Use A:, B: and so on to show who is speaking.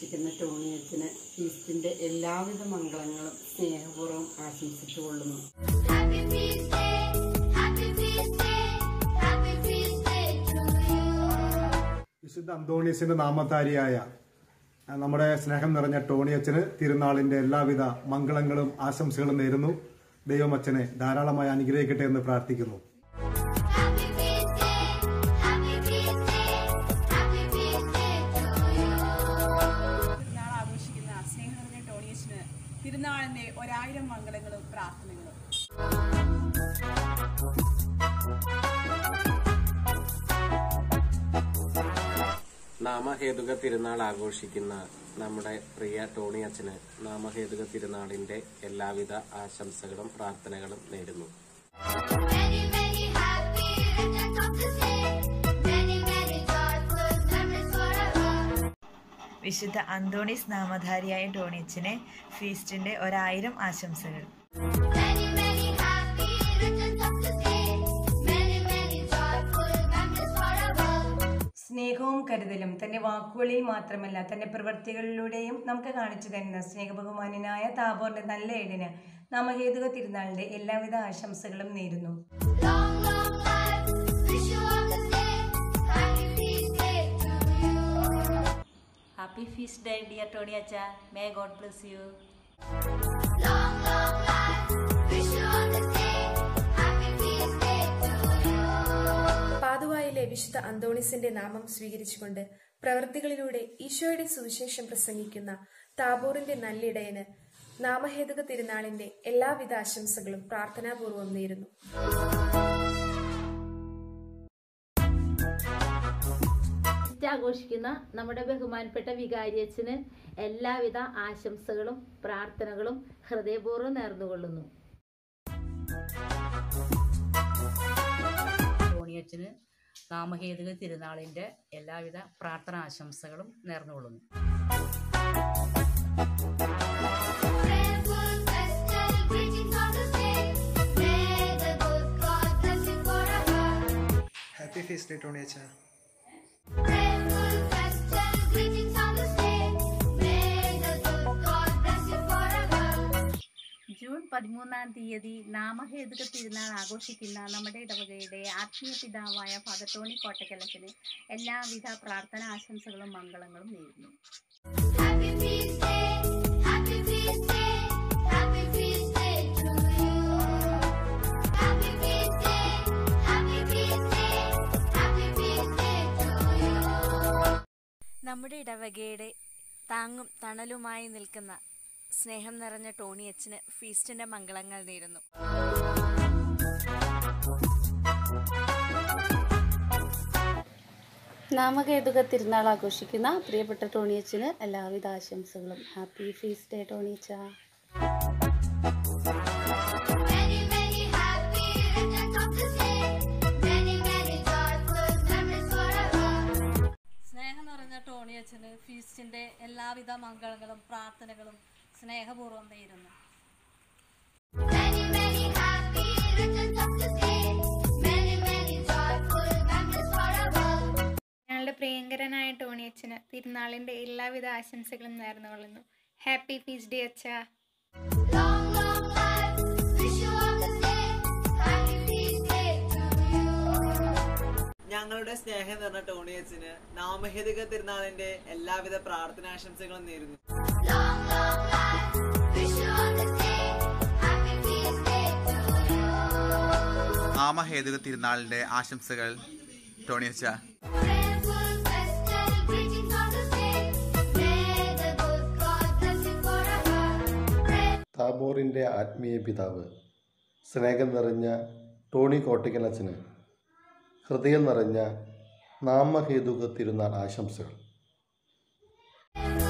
A: ആഘോഷിക്കുന്ന ടോണി അച്ഛന് ഫീസ്റ്റിന്റെ എല്ലാവിധ മംഗളങ്ങളും സ്നേഹപൂർവ്വം ആശംസിച്ചുകൊള്ളുന്നു
B: Happy Feast Day, Happy Feast Day, Happy Feast Day to you.
C: വിശുദ്ധ അന്തോണീസിന്റെ നാമധാരിയായ ആ, നമ്മുടെ സ്നേഹം നിറഞ്ഞ ടോണി അച്ഛന് തിരുനാളിന്റെ എല്ലാവിധ മംഗളങ്ങളും ആശംസകളും നേരുന്നു ദൈവമച്ഛനെ ധാരാളമായി അനുഗ്രഹിക്കട്ടെ എന്ന് പ്രാർത്ഥിക്കുന്നു
B: Happy Feast Day, Happy Feast Day, Happy Feast Day to you.
D: തിരുനാൾ ആഘോഷിക്കുന്ന സ്നേഹം നിറഞ്ഞ ടോണിയച്ചിന് തിരുനാളിന്റെ ഒരായിരം മംഗളങ്ങളും പ്രാർത്ഥനകളും
E: നാമഹേതുക തിരുനാൾ ആഘോഷിക്കുന്ന നമ്മുടെ പ്രിയ ടോണി അച്ഛന് നാമഹേതുക തിരുനാളിന്റെ എല്ലാവിധ ആശംസകളും പ്രാർത്ഥനകളും നേരുന്നു
B: Many, many happy returns of the day. Many, many joyful memories forever.
F: വിശുദ്ധ അന്തോണീസ് നാമധാരിയായ ടോണിയച്ചിനെ ഫീസ്റ്റിന്റെ ഒരായിരം ആശംസകൾ
B: Many, many happy returns of the day. Many, many joyful memories forever.
G: സ്നേഹവും കരുതലും തന്റെ വാക്കുകളിൽ മാത്രമല്ല തന്റെ പ്രവൃത്തികളിലൂടെയും നമുക്ക് കാണിച്ചു തരുന്ന സ്നേഹബഹുമാനായ താബോറിന്റെ നല്ല ഏടിന് നാമഹേതുക തിരുനാളിന്റെ എല്ലാവിധ ആശംസകളും നേരുന്നു
B: Long, long life. Wish you all the same. Happy feast day to you.
H: Happy feast day, dear Tony Acha. May God bless you.
B: Long, long life. Wish you all the same. Happy feast day to you.
I: പാതുവായിലെ വിശുദ്ധ അന്തോണിസിന്റെ നാമം സ്വീകരിച്ചുകൊണ്ട് പ്രവൃത്തികളിലൂടെ ഈശോയുടെ സുവിശേഷം പ്രസംഗിക്കുന്ന താബോറിന്റെ നല്ലിടയന് നാമഹേതുക തിരുനാളിന്റെ എല്ലാവിധ ആശംസകളും പ്രാർത്ഥനാപൂർവ്വം നേരുന്നു
H: ഫീസ്റ്റ് ആഘോഷിക്കുന്ന നമ്മുടെ ബഹുമാനപ്പെട്ട വികാരിയച്ഛന് എല്ലാവിധ ആശംസകളും പ്രാർത്ഥനകളും ഹൃദയപൂർവ്വം നേർന്നുകൊള്ളുന്നു
J: ടോണിയച്ചന് നാമഹേതുക തിരുനാളിൻ്റെ എല്ലാവിധ പ്രാർത്ഥന ആശംസകളും നേർന്നുകൊള്ളുന്നു
B: Prayerful festal greetings on the day. May the good God bless you forever.
K: Happy feast day Tony അച്ഛാ
B: Prayerful festal greetings on the day. May the good God bless you forever.
H: June പതിമൂന്നാം തീയതി നാമഹേതുക തിരുനാൾ ആഘോഷിക്കുന്ന നമ്മുടെ ഇടവകയുടെ ആത്മീയ പിതാവായ father Tony കോട്ടക്കലത്തിന് എല്ലാവിധ പ്രാർത്ഥന ആശംസകളും മംഗളങ്ങളും നേരുന്നു
B: Happy feast day, happy feast day, happy feast day to you. Happy feast day, happy feast day, happy feast day to you.
L: നമ്മുടെ ഇടവകയുടെ താങ്ങും തണലുമായി നിൽക്കുന്ന സ്നേഹം നിറഞ്ഞ ടോണി അച്ഛന് ഫീസ്റ്റിന്റെ മംഗളങ്ങൾ നേരുന്നു
M: നാമകേതുക തിരുനാൾ ആഘോഷിക്കുന്ന പ്രിയപ്പെട്ട ടോണിയച്ചന് എല്ലാവിധ ആശംസകളും ഹാപ്പി ഫീസ്റ്റ് ഡേ ടോണിയച്ച
B: Many, many happy returns of the day. Many, many joyful memories forever.
N: സ്നേഹം നിറഞ്ഞ ടോണി അച്ഛന് ഫീസ്റ്റിന്റെ എല്ലാവിധ മംഗളങ്ങളും പ്രാർത്ഥനകളും സ്നേഹപൂർവ്വം നേരുന്നു
B: Many, many happy returns of the day. Many, many joyful memories forever.
O: ഞങ്ങളുടെ പ്രിയങ്കരനായ ടോണിയച്ചന് തിരുനാളിന്റെ എല്ലാവിധ ആശംസകളും നേർന്നുകൊള്ളുന്നു ഹാപ്പി ഫീസ് ഡേ അച്ഛാ
B: Long, long life. Wish you all the same. Happy feast day to you.
P: ഞങ്ങളുടെ സ്നേഹം നിറഞ്ഞ ടോണിയച്ചിന് നാമഹേതുക തിരുനാളിന്റെ എല്ലാവിധ പ്രാർത്ഥനാശംസകളും നേരുന്നു
B: Long, long life. Wish you all the same. Happy feast day to you.
Q: നാമഹേതുക തിരുനാളിന്റെ ആശംസകൾ ടോണിയച്ച
B: Prayerful festal greetings on the day. May the good God bless you forever. Pray
R: താബോറിൻ്റെ ആത്മീയ പിതാവ് സ്നേഹം നിറഞ്ഞ ടോണി കോട്ടയ്ക്കലച്ചന് ഹൃദയം നിറഞ്ഞ നാമഹേതുക തിരുനാൾ ആശംസകൾ